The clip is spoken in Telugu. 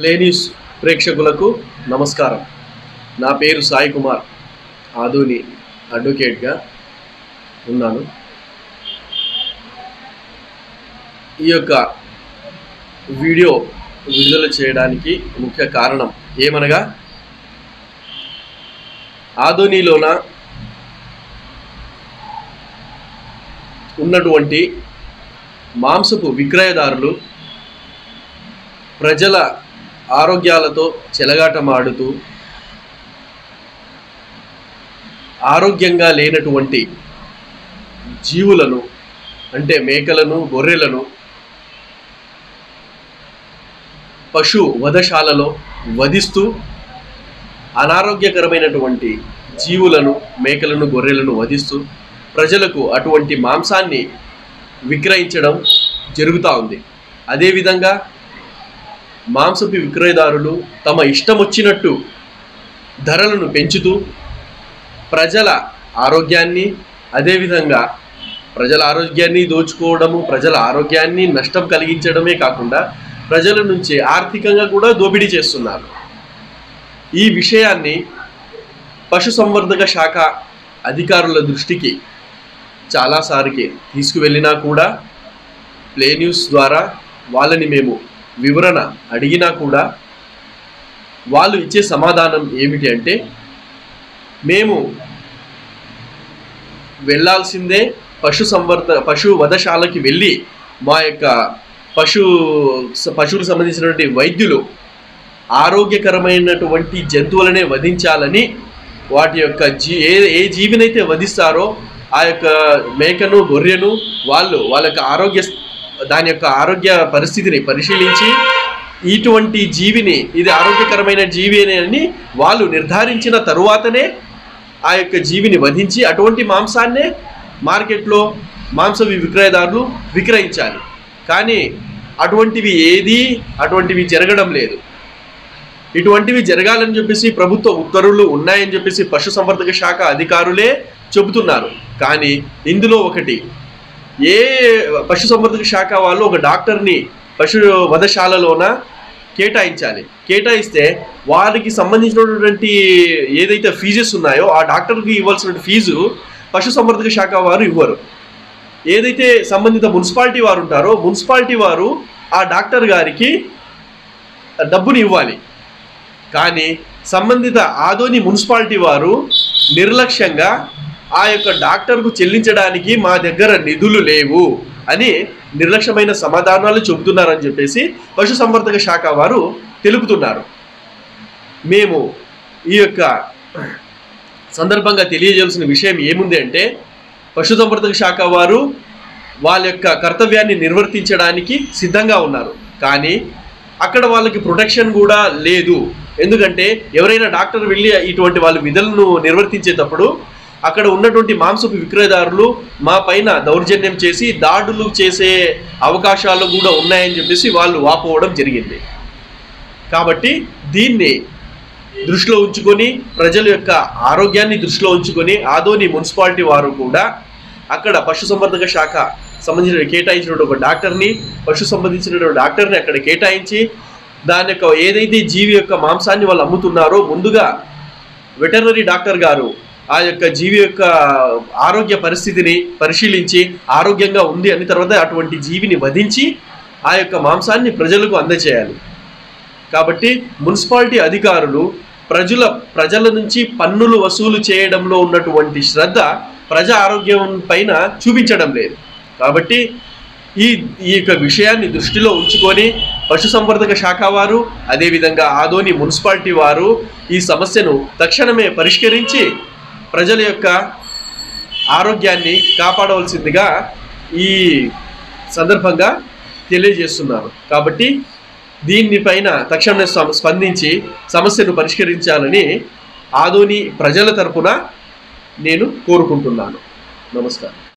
ప్లే న్యూస్ ప్రేక్షకులకు నమస్కారం నా పేరు సాయి కుమార్ ఆదోని అడ్వకేట్గా ఉన్నాను ఈ యొక్క వీడియో విడుదల చేయడానికి ముఖ్య కారణం ఏమనగా ఆదోనిలోన ఉన్నటువంటి మాంసపు విక్రయదారులు ప్రజల ఆరోగ్యాలతో చెలగాటమాడుతూ ఆరోగ్యంగా లేనటువంటి జీవులను అంటే మేకలను గొర్రెలను పశు వధశాలలో వధిస్తూ అనారోగ్యకరమైనటువంటి జీవులను మేకలను గొర్రెలను వధిస్తూ ప్రజలకు అటువంటి మాంసాన్ని విక్రయించడం జరుగుతూ ఉంది అదేవిధంగా మాంసపు విక్రయదారులు తమ ఇష్టం వచ్చినట్టు ధరలను పెంచుతూ ప్రజల ఆరోగ్యాన్ని అదేవిధంగా ప్రజల ఆరోగ్యాన్ని దోచుకోవడము ప్రజల ఆరోగ్యాన్ని నష్టం కలిగించడమే కాకుండా ప్రజల నుంచి ఆర్థికంగా కూడా దోపిడీ చేస్తున్నారు ఈ విషయాన్ని పశుసంవర్ధక శాఖ అధికారుల దృష్టికి చాలాసారికి తీసుకువెళ్ళినా కూడా ప్లే న్యూస్ ద్వారా వాళ్ళని మేము వివరణ అడిగినా కూడా వాళ్ళు ఇచ్చే సమాధానం ఏమిటి అంటే మేము వెళ్ళాల్సిందే పశు సంవర్ధ పశు వధశాలకి వెళ్ళి మా యొక్క పశు పశువులకు సంబంధించినటువంటి వైద్యులు ఆరోగ్యకరమైనటువంటి జంతువులనే వధించాలని వాటి యొక్క జీ ఏ ఏ జీవినైతే వధిస్తారో ఆ యొక్క మేకను గొర్రెను వాళ్ళు వాళ్ళ యొక్క ఆరోగ్య దాని యొక్క ఆరోగ్య పరిస్థితిని పరిశీలించి ఇటువంటి జీవిని ఇది ఆరోగ్యకరమైన జీవి అని వాళ్ళు నిర్ధారించిన తరువాతనే ఆ యొక్క జీవిని వధించి అటువంటి మాంసాన్నే మార్కెట్లో మాంస విక్రయదారులు విక్రయించాలి కానీ అటువంటివి ఏది అటువంటివి జరగడం లేదు ఇటువంటివి జరగాలని చెప్పేసి ప్రభుత్వ ఉత్తర్వులు ఉన్నాయని చెప్పేసి పశుసంవర్ధక శాఖ అధికారులే చెబుతున్నారు కానీ ఇందులో ఒకటి ఏ పశుసంవర్ధక శాఖ వాళ్ళు ఒక డాక్టర్ని పశు వధశాలలోన కేటాయించాలి కేటాయిస్తే వారికి సంబంధించినటువంటి ఏదైతే ఫీజెస్ ఉన్నాయో ఆ డాక్టర్కి ఇవ్వాల్సిన ఫీజు పశుసంవర్ధక శాఖ వారు ఇవ్వరు ఏదైతే సంబంధిత మున్సిపాలిటీ వారు ఉంటారో మున్సిపాలిటీ వారు ఆ డాక్టర్ గారికి డబ్బుని ఇవ్వాలి కానీ సంబంధిత ఆదోని మున్సిపాలిటీ వారు నిర్లక్ష్యంగా ఆ యొక్క డాక్టర్కు చెల్లించడానికి మా దగ్గర నిధులు లేవు అని నిర్లక్ష్యమైన సమాధానాలు చెబుతున్నారని చెప్పేసి పశుసంవర్ధక శాఖ వారు తెలుపుతున్నారు మేము ఈ యొక్క సందర్భంగా తెలియజేయాల్సిన విషయం ఏముంది అంటే పశుసంవర్ధక శాఖ వారు వాళ్ళ యొక్క కర్తవ్యాన్ని నిర్వర్తించడానికి సిద్ధంగా ఉన్నారు కానీ అక్కడ వాళ్ళకి ప్రొటెక్షన్ కూడా లేదు ఎందుకంటే ఎవరైనా డాక్టర్ వెళ్ళి ఇటువంటి వాళ్ళ విధులను నిర్వర్తించేటప్పుడు అక్కడ ఉన్నటువంటి మాంసపు విక్రయదారులు మా పైన దౌర్జన్యం చేసి దాడులు చేసే అవకాశాలు కూడా ఉన్నాయని చెప్పేసి వాళ్ళు వాపోవడం జరిగింది కాబట్టి దీన్ని దృష్టిలో ఉంచుకొని ప్రజల యొక్క ఆరోగ్యాన్ని దృష్టిలో ఉంచుకొని ఆదోని మున్సిపాలిటీ వారు కూడా అక్కడ పశుసంవర్ధక శాఖ సంబంధించిన కేటాయించిన ఒక డాక్టర్ని పశు సంబంధించిన డాక్టర్ని అక్కడ కేటాయించి దాని యొక్క ఏదైతే జీవి యొక్క మాంసాన్ని వాళ్ళు అమ్ముతున్నారో ముందుగా వెటర్నరీ డాక్టర్ గారు ఆ యొక్క జీవి యొక్క ఆరోగ్య పరిస్థితిని పరిశీలించి ఆరోగ్యంగా ఉంది అని తర్వాత అటువంటి జీవిని వధించి ఆ యొక్క మాంసాన్ని ప్రజలకు అందజేయాలి కాబట్టి మున్సిపాలిటీ అధికారులు ప్రజల ప్రజల నుంచి పన్నులు వసూలు చేయడంలో ఉన్నటువంటి శ్రద్ధ ప్రజా ఆరోగ్యం పైన చూపించడం లేదు కాబట్టి ఈ ఈ యొక్క విషయాన్ని దృష్టిలో ఉంచుకొని పశుసంవర్ధక శాఖ వారు అదేవిధంగా ఆదోని మున్సిపాలిటీ వారు ఈ సమస్యను తక్షణమే పరిష్కరించి ప్రజల యొక్క ఆరోగ్యాన్ని కాపాడవలసిందిగా ఈ సందర్భంగా తెలియజేస్తున్నారు కాబట్టి దీనిపైన తక్షణమే స్ప- స్పందించి సమస్యను పరిష్కరించాలని ఆదోని ప్రజల తరపున నేను కోరుకుంటున్నాను నమస్కారం